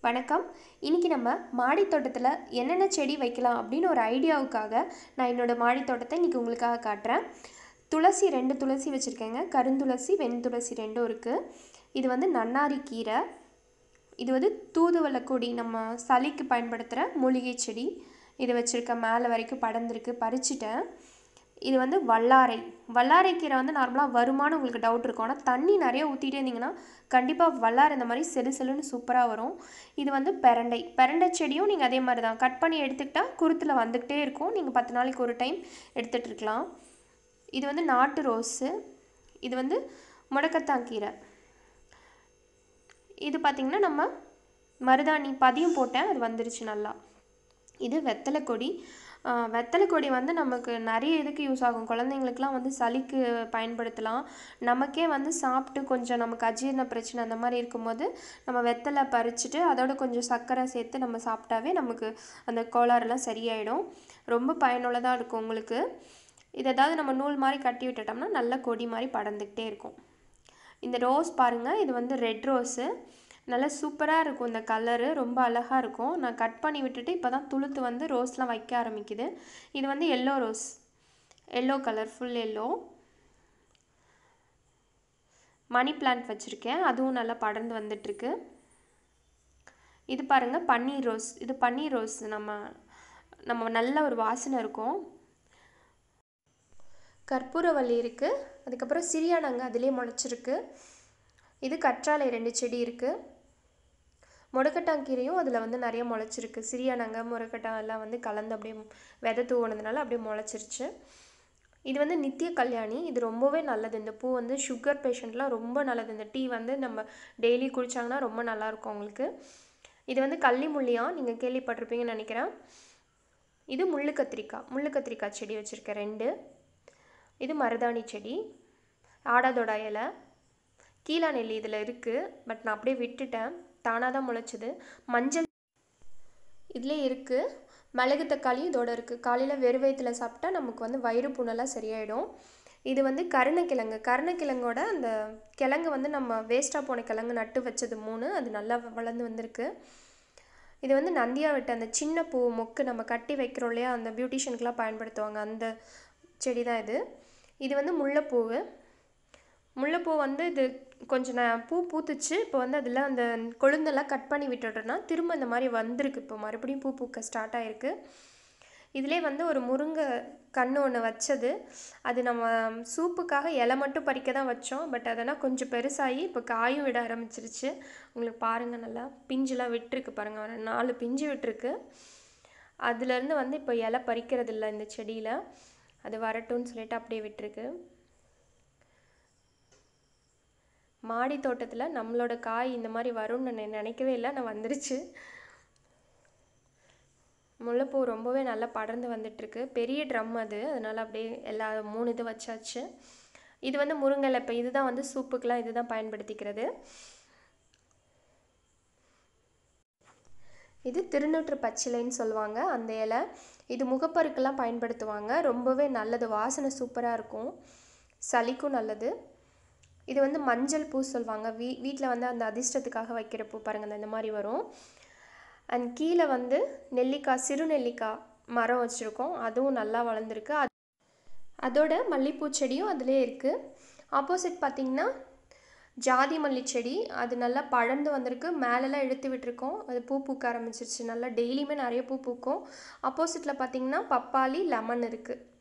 வணக்கம் இன்றைக்கி நம்ம மாடி தோட்டத்தில் என்னென்ன செடி வைக்கலாம் அப்படின்னு ஒரு ஐடியாவுக்காக நான் என்னோடய மாடி தோட்டத்தை இன்றைக்கி உங்களுக்காக காட்டுறேன் துளசி ரெண்டு துளசி வச்சுருக்கேங்க கருந்துளசி வெண்துளசி ரெண்டும் இருக்குது இது வந்து நன்னாரி கீரை இது வந்து தூதுவளை கொடி நம்ம சளிக்கு பயன்படுத்துகிற மூலிகை செடி இது வச்சுருக்கேன் மேலே வரைக்கும் படர்ந்துருக்கு பறிச்சிட்டேன் இது வந்து வல்லாரை வல்லாரை கீரை வந்து நார்மலாக வருமானு உங்களுக்கு டவுட் இருக்கும் ஆனால் தண்ணி நிறைய ஊற்றிட்டே இருந்தீங்கன்னா கண்டிப்பாக வல்லாரை இந்த மாதிரி செலு செலுன்னு சூப்பராக வரும் இது வந்து பெரண்டை பெரண்டை செடியும் நீங்கள் அதே மாதிரி தான் கட் பண்ணி எடுத்துக்கிட்டால் குருத்தில் வந்துக்கிட்டே இருக்கும் நீங்கள் பத்து நாளைக்கு ஒரு டைம் எடுத்துகிட்டு இருக்கலாம் இது வந்து நாட்டு ரோஸு இது வந்து முடக்கத்தான் கீரை இது பார்த்திங்கன்னா நம்ம மருதாணி பதியம் போட்டேன் அது வந்துருச்சு நல்லா இது வெத்தலை கொடி ஆஹ் வெத்தலை கொடி வந்து நமக்கு நிறைய இதுக்கு யூஸ் ஆகும் குழந்தைங்களுக்குலாம் வந்து சளிக்கு பயன்படுத்தலாம் நமக்கே வந்து சாப்பிட்டு கொஞ்சம் நமக்கு அஜீரண பிரச்சனை அந்த மாதிரி இருக்கும்போது நம்ம வெத்தலை பறிச்சுட்டு அதோட கொஞ்சம் சர்க்கரை சேர்த்து நம்ம சாப்பிட்டாவே நமக்கு அந்த கோளாறுலாம் சரியாயிடும் ரொம்ப பயனுள்ளதாக இருக்கும் உங்களுக்கு இது ஏதாவது நம்ம நூல் மாதிரி கட்டி விட்டுட்டோம்னா நல்ல கொடி மாதிரி படர்ந்துக்கிட்டே இருக்கும் இந்த ரோஸ் பாருங்கள் இது வந்து ரெட் ரோஸு நல்லா சூப்பராக இருக்கும் இந்த கலரு ரொம்ப அழகாக இருக்கும் நான் கட் பண்ணி விட்டுட்டு இப்போ தான் துளுத்து வந்து ரோஸ்லாம் வைக்க ஆரம்பிக்குது இது வந்து yellow rose yellow colour full yellow money plant வச்சுருக்கேன் அதுவும் நல்லா படர்ந்து வந்துட்டுருக்கு இது பாருங்கள் பன்னீர் ரோஸ் இது பன்னீர் ரோஸ் நம்ம நம்ம நல்ல ஒரு வாசனை இருக்கும் கற்பூரவள்ளி இருக்குது அதுக்கப்புறம் சிரியானங்க அதிலே முளைச்சிருக்கு இது கற்றாழை ரெண்டு செடி இருக்குது முடக்கட்டாங்கீரையும் அதில் வந்து நிறைய முளைச்சிருக்கு சிரியானங்க முடக்கட்டான் எல்லாம் வந்து கலந்து அப்படியே விதை தூவுனதுனால அப்படியே முளைச்சிருச்சு இது வந்து நித்திய கல்யாணி இது ரொம்பவே நல்லது இந்த பூ வந்து சுகர் பேஷண்ட்லாம் ரொம்ப நல்லது இந்த டீ வந்து நம்ம டெய்லி குடித்தாங்கன்னா ரொம்ப நல்லாயிருக்கும் அவங்களுக்கு இது வந்து கள்ளி முள்ளியாக நீங்கள் கேள்விப்பட்டிருப்பீங்கன்னு நினைக்கிறேன் இது முள்ளு கத்திரிக்காய் முள்ளு கத்திரிக்காய் செடி வச்சுருக்கேன் ரெண்டு இது மருதாணி செடி ஆடாதோட இலை கீழா நெல்லி இதில் இருக்குது பட் நான் அப்படியே விட்டுட்டேன் தானாக தான் முளைச்சிது மஞ்சள் இதிலே இருக்குது மிளகு தக்காளியும் இதோட இருக்குது காலையில் வெறு வயிற்றில் சாப்பிட்டா நமக்கு வந்து வயிறு புண்ணெல்லாம் சரியாயிடும் இது வந்து கருணைக்கிழங்கு கருணைக்கிழங்கோட அந்த கிழங்கு வந்து நம்ம வேஸ்ட்டாக போன கிழங்கு நட்டு வச்சது மூணு அது நல்லா வளர்ந்து வந்திருக்கு இது வந்து நந்தியா விட்ட அந்த சின்ன பூ மொக்கு நம்ம கட்டி வைக்கிறோம் இல்லையா அந்த பியூட்டிஷியனுக்கெலாம் பயன்படுத்துவாங்க அந்த செடி தான் இது இது வந்து முல்லைப்பூவு முல்லைப்பூ வந்து இது கொஞ்சம் நான் பூ பூத்துச்சு இப்போ வந்து அதில் அந்த கொழுந்தெல்லாம் கட் பண்ணி விட்டுட்டோன்னா திரும்ப இந்த மாதிரி வந்திருக்கு இப்போ மறுபடியும் பூ பூக்க ஸ்டார்ட் ஆகிருக்கு இதிலே வந்து ஒரு முருங்கை கன்று ஒன்று வச்சது அது நம்ம சூப்புக்காக இலை மட்டும் பறிக்க தான் வச்சோம் பட் அதெல்லாம் கொஞ்சம் பெருசாகி இப்போ காயும் விட ஆரம்பிச்சிருச்சு உங்களுக்கு பாருங்கள் நல்லா பிஞ்சுலாம் விட்டுருக்கு பாருங்கள் ஒரு நாலு பிஞ்சு விட்டுருக்கு அதுலேருந்து வந்து இப்போ இலை பறிக்கிறது இல்லை இந்த செடியில் அது வரட்டும்னு சொல்லிட்டு அப்படியே விட்டுருக்கு மாடி தோட்டத்தில் நம்மளோட காய் இந்த மாதிரி வரும்னு நான் நினைக்கவே இல்லை நான் வந்துருச்சு முல்லைப்பூ ரொம்பவே நல்லா படர்ந்து வந்துட்டுருக்கு பெரிய ட்ரம் அது அதனால் அப்படியே எல்லா மூணு இது வச்சாச்சு இது வந்து முருங்கலை இப்போ இதுதான் வந்து சூப்புக்கெலாம் இதுதான் பயன்படுத்திக்கிறது இது திருநூற்று பச்சிலைன்னு சொல்லுவாங்க அந்த இலை இது முகப்பருக்கெல்லாம் பயன்படுத்துவாங்க ரொம்பவே நல்லது வாசனை சூப்பராக இருக்கும் சளிக்கும் நல்லது இது வந்து மஞ்சள் பூ சொல்லுவாங்க வீ வீட்டில் வந்து அந்த அதிர்ஷ்டத்துக்காக வைக்கிற பூ பாருங்கள் இந்த மாதிரி வரும் அண்ட் கீழே வந்து நெல்லிக்காய் சிறு நெல்லிக்காய் மரம் வச்சுருக்கோம் அதுவும் நல்லா வளர்ந்துருக்கு அது அதோட மல்லிப்பூ செடியும் அதிலே இருக்குது ஆப்போசிட் பார்த்திங்கன்னா ஜாதி மல்லி செடி அது நல்லா பழந்து வந்திருக்கு மேலெல்லாம் எடுத்து விட்டுருக்கோம் அது பூ பூக்க ஆரம்பிச்சிருச்சு நல்லா டெய்லியுமே நிறைய பூ பூக்கும் ஆப்போசிட்டில் பார்த்திங்கன்னா பப்பாளி லெமன் இருக்குது